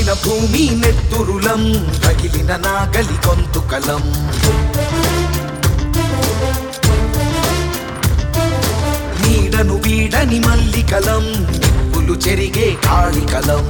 పగిలిన భూమి నెత్తురులం రగిలిన నాగలి గొంతుకలం నీడను వీడని మల్లికలం నిప్పులు చెరిగే కాళికలం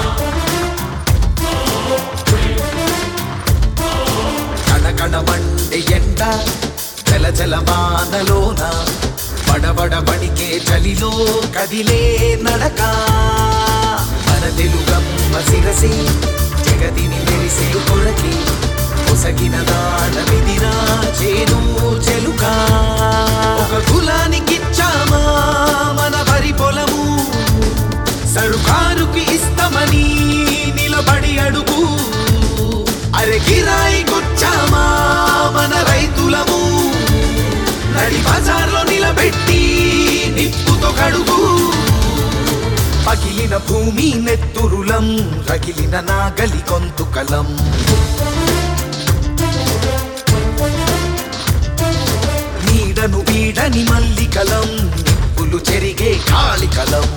కణకణమండే ఎండ జల జల వానలోన బడబడ బడికే చలిలో కదిలే నడక మన తెలుగమ్మ శిరసి జగతిని మెరిసే కొరకి పొసగిన దానమిదిరా చేను చెలుక ఒక కులానికిచ్చామా మన వరి పొలము సరుకారుకి ఇస్తామని నిలబడి అడుగు అరే కిరాయి కొచ్చామా మన రైతులము నడి బజార్లో నిలబెట్టి నిప్పుతో కడుగు పగిలిన భూమి నెత్తురులం రగిలిన నాగలి గొంతుకలం నీడను వీడని మల్లికలం నిప్పులు చెరిగే కాళికలం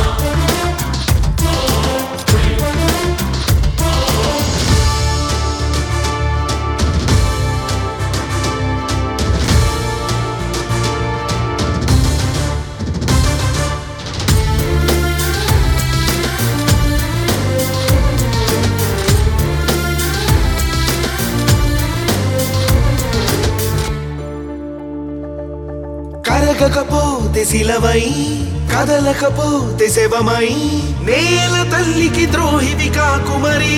కరగకపోతే శిలవై కదలకపోతే శవమై నేల తల్లికి ద్రోహివి కాకుమరి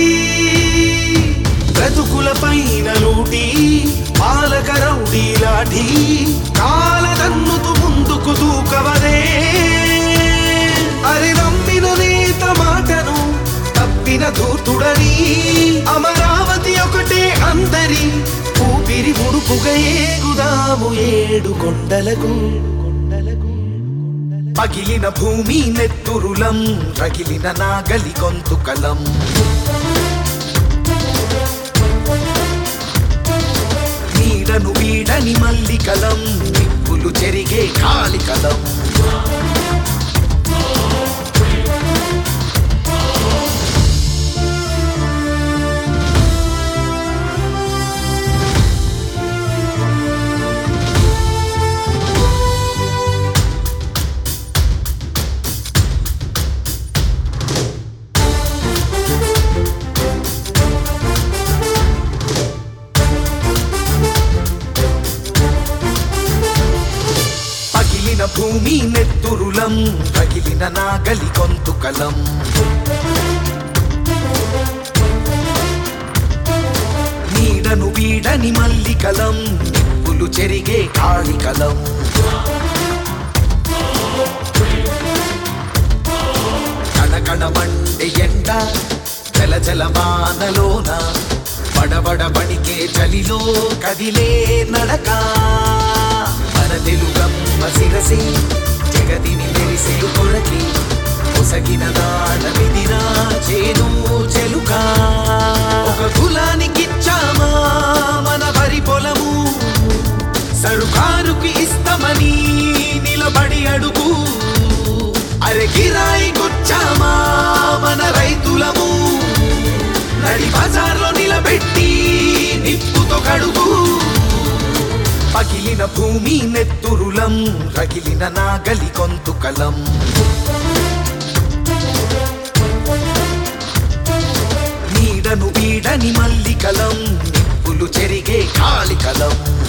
బ్రతుకుల పైన లూటి పాలక రౌడీ లాఠీ కాలదన్నుతూ ముందుకు దూకవదే అరి నమ్మిన నేత మాటను తప్పిన ధూర్తుడని అమరావతి ఒకటే అందరి ఊపిరి ఉడుపుగా ఏగుదాము ఏడు కొండలకు పగిలిన భూమి నెత్తురులం రగిలిన నాగలి గొంతుకలం నీడను వీడని మల్లికలం నిప్పులు చెరిగే కాళికలం పగిలిన భూమి నెత్తురులం రగిలిన నాగలి గొంతుకలం నీడను వీడని మల్లికలం నిప్పులు చెరిగే కాళికలం కణకణమండే ఎండ జల జల వానలోన బడబడ బడికే చలిలో కదిలే నడక మన తెలుగమ్మ శిరసి జగతిని మెరిసే కొరకి పొసగిన దానమిదిరా చేను చెలుక ఒక కులానికిచ్చామా మన వరి పొలము సరుకారుకి ఇస్తామని నిలబడి అడుగు అరే కిరాయి కొచ్చామా మన రైతులము నడి బజార్లో నిలబెట్టి నిప్పుతో కడుగు పగిలిన భూమి నెత్తురులం రగిలిన నాగలి గొంతుకలం నీడను వీడని మల్లికలం నిప్పులు చెరిగే కాళికలం